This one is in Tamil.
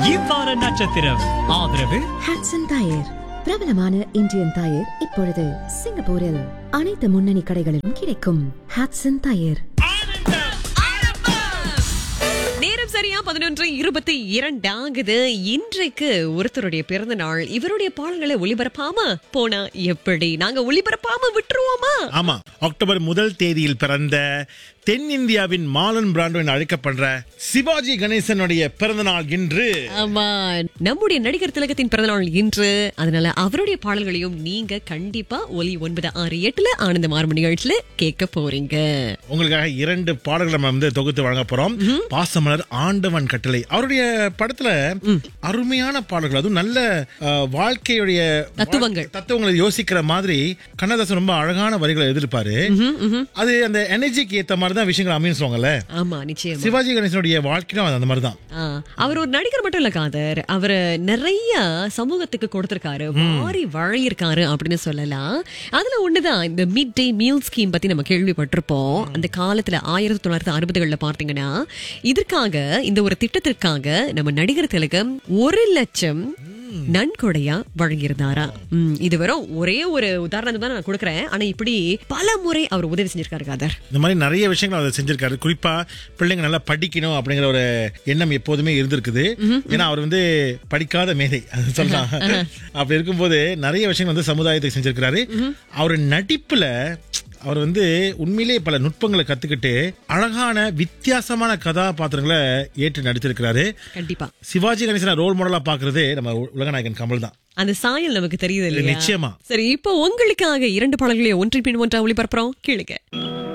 இவ்வார நட்சத்திரம் ஆதரவு ஹாட்சன் டயர் பிரபலமான இந்தியன் டயர் இப்பொழுது சிங்கப்பூரில் அனைத்து முன்னணி கடைகளிலும் கிடைக்கும் ஹாட்சன் டயர் நேரம் சரியா பதினொன்று இருபத்தி இரண்டு ஆகுது இன்றைக்கு ஒருத்தருடைய பிறந்த நாள் இவருடைய பாடல்களை ஒளிபரப்பாம போனா எப்படி நாங்க ஒளிபரப்பாம விட்டுருவோமா ஆமா அக்டோபர் முதல் தேதியில் பிறந்த தென்னிந்தியாவின் மாலன் பிராண்டோ என அழைக்கப்படுற சிவாஜி கணேசனுடைய பிறந்த நாள் இன்று ஆமா நம்முடைய நடிகர் திலகத்தின் பிறந்தநாள் இன்று அதனால அவருடைய பாடல்களையும் நீங்க கண்டிப்பா ஒலி ஒன்பது ஆறு எட்டுல ஆனந்த மார்ம நிகழ்ச்சியில கேட்க போறீங்க உங்களுக்காக இரண்டு பாடல்களை நம்ம வந்து தொகுத்து வழங்க போறோம் பாசமலர் ஆண்டவன் கட்டளை அவருடைய படத்துல அருமையான பாடல்கள் அதுவும் நல்ல அஹ், வாழ்க்கையுடைய தத்துவங்கள். தத்துவங்களை யோசிக்கிற மாதிரி கண்ணதாசன் ரொம்ப அழகான வரிகளை எதிர்ப்பாரு அது அந்த எனர்ஜிக்கு ஏத்த மாதிரி தான் விஷயங்கள் அமையும் சொல்லுவாங்கல்ல ஆமா நிச்சயமா சிவாஜி கணேசனுடைய வாழ்க்கையும் அது அந்த மாதிரி தான் ஆ, அவர் ஒரு நடிகர் மட்டும் இல்ல காதர் அவர் நிறைய சமூகத்துக்கு கொடுத்திருக்காரு மாறி வழியிருக்காரு அப்படின்னு சொல்லலாம் அதுல ஒண்ணுதான் இந்த மிட் டே மீல் ஸ்கீம் பத்தி நம்ம கேள்விப்பட்டிருப்போம் அந்த காலத்துல ஆயிரத்தி தொள்ளாயிரத்தி அறுபதுகள்ல பார்த்தீங்கன்னா இதற்காக இந்த ஒரு திட்டத்திற்காக நம்ம நடிகர் திலகம் ஒரு லட்சம் நன்கொடையா வழங்கியிருந்தாரா ம், இது வெறும் ஒரே ஒரு உதாரணம் தான் நான் கொடுக்குறேன் ஆனா இப்படி பல முறை அவர் உதவி செஞ்சிருக்காரு காதர் இந்த மாதிரி நிறைய விஷயங்கள் அவர் செஞ்சிருக்காரு குறிப்பா பிள்ளைங்க நல்லா படிக்கணும் அப்படிங்கிற ஒரு எண்ணம் எப்போதுமே இருந்திருக்குது ஏன்னா அவர் வந்து படிக்காத மேதை அது சொல்லலாம் அப்படி இருக்கும்போது நிறைய விஷயங்கள் வந்து சமுதாயத்துக்கு செஞ்சிருக்கிறாரு அவர் நடிப்புல அவர் வந்து உண்மையிலேயே பல நுட்பங்களை கத்துக்கிட்டு அழகான வித்தியாசமான கதாபாத்திரங்களை ஏற்று நடிச்சிருக்கிறாரு கண்டிப்பா சிவாஜி கணேசனை ரோல் மாடலா பாக்குறது நம்ம உலகநாயகன் கமல் தான் அந்த சாயல் நமக்கு தெரியுது இல்லையா நிச்சயமா. சரி இப்போ உங்களுக்காக இரண்டு பாடல்களை ஒன்றின் பின் ஒன்றா ஒளிபரப்புறோம் கேளுங்க